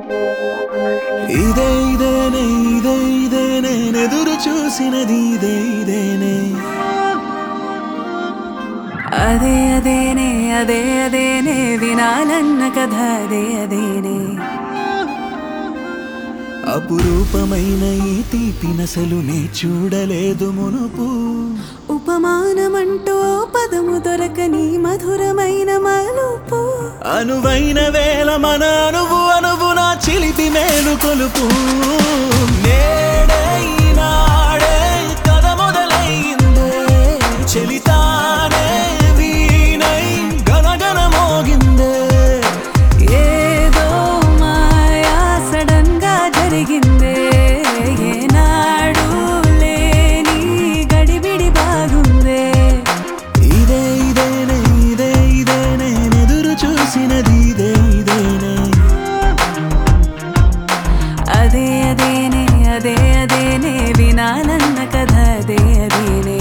ఇదే ఇదేనే ఇదే ఇదే నేనెదురు చూసినది ఇదే ఇదేనే అదే అదేనే అదే అదేనే వినాలన్న కథ అదే అదేనే అపురూపమైన ఈ తీపి నసలు నే చూడలేదు మునుపు ఉపమానమంటూ పదము దొరకని మధురమైన మలుపు అనువైన వేళ మన అనువు అనువు నా చిలిపి మేలు కొలుపు నేడే ఈనాడే కథ మొదలైందే చెలితానే వీణై గనగన మోగిందే ఏదో మాయా సడన్ గా జరిగిందే ఏనాడు లేని గడిబిడి బాగుందే ఇదే ఇదేనే ఇదే ఇదే నేనెదురు చూసినది ఇదే ఇదేనే అదే అదేనే అదే అదేనే వినాలన్న కథ అదే అదేనే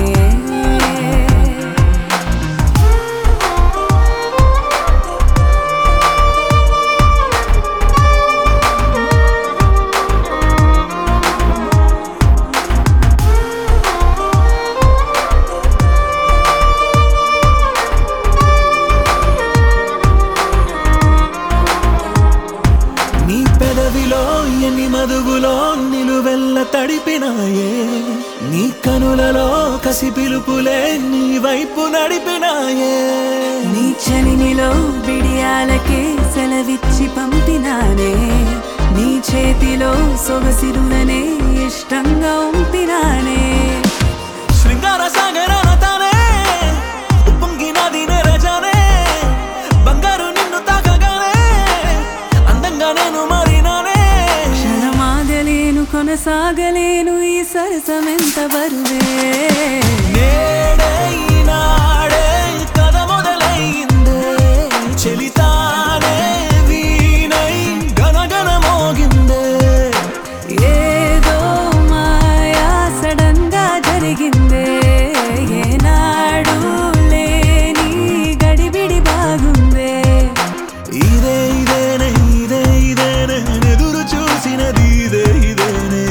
నీ పెదవిలో ఎన్ని మదుగులో నిలువెల్ల తడిపినాయే నీ కనులలో కసి పిలుపులే నీ వైపు నడిపినాయే నీ చలిమిలో బిడియాలకే సెలవిచ్చి పంపినానే నీ చేతిలో సొగసిరులనే ఇష్టంగా ఉంపినానే శృంగార సాగరాన తానే ఉప్పొంగినది నెరజానే బంగారు నిన్ను తాకగానే అందంగా నేను మారినానే క్షణమాగలేను కొనసాగలేను ఈ సరసమెంత బరువే నేడే ఈనాడే కథ మొదలైందే చెలితానే వీణై గనగన మోగిందే ఏదో మాయా సడన్ గా జరిగిందే ఏనాడు లేని గడిబిడి బాగుందే ఇదే ఇదేనే ఇదే ఇదేనే ఎదురు చూసినది ఇదే ఇదేనే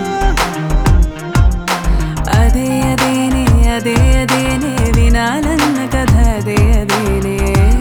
అదే అదేనే అదే అదేనే వినాలన్న కథ అదే అదేనే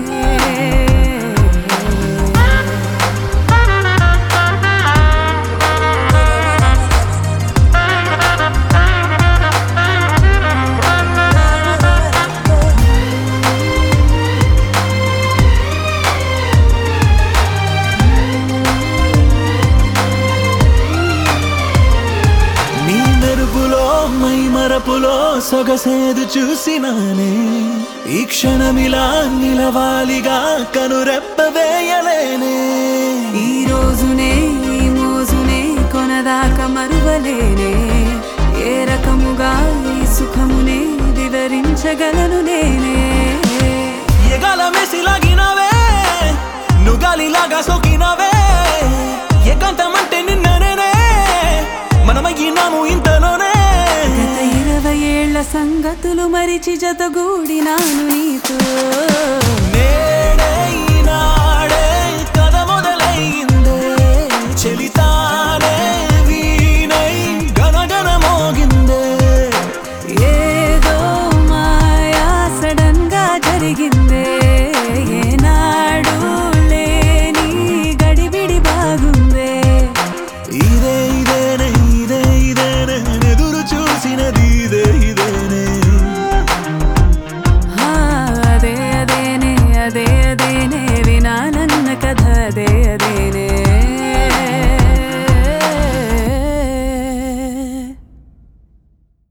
నీ మెరుపులో మై మరపులో సొగసేదు చూసినానే ఈ క్షణమిలా నిలవాలిగా కనురెప్ప వేయలేనే ఈ రోజునే ఈ మోజునే కొనదాకా మరువలేనే ఏ రకముగా ఈ సుఖమునే వివరించగలను నేనే ఎగాల మెసిలాగినవే నుగాలిలాగా సోకినవే ఏకాంతమంటే నిన్న నేనే మనమయ్యినాము ఇంతలోనే గత ఇరవై ఏళ్ల సంగతులు మరిచి జతగూడినాను నీతో నే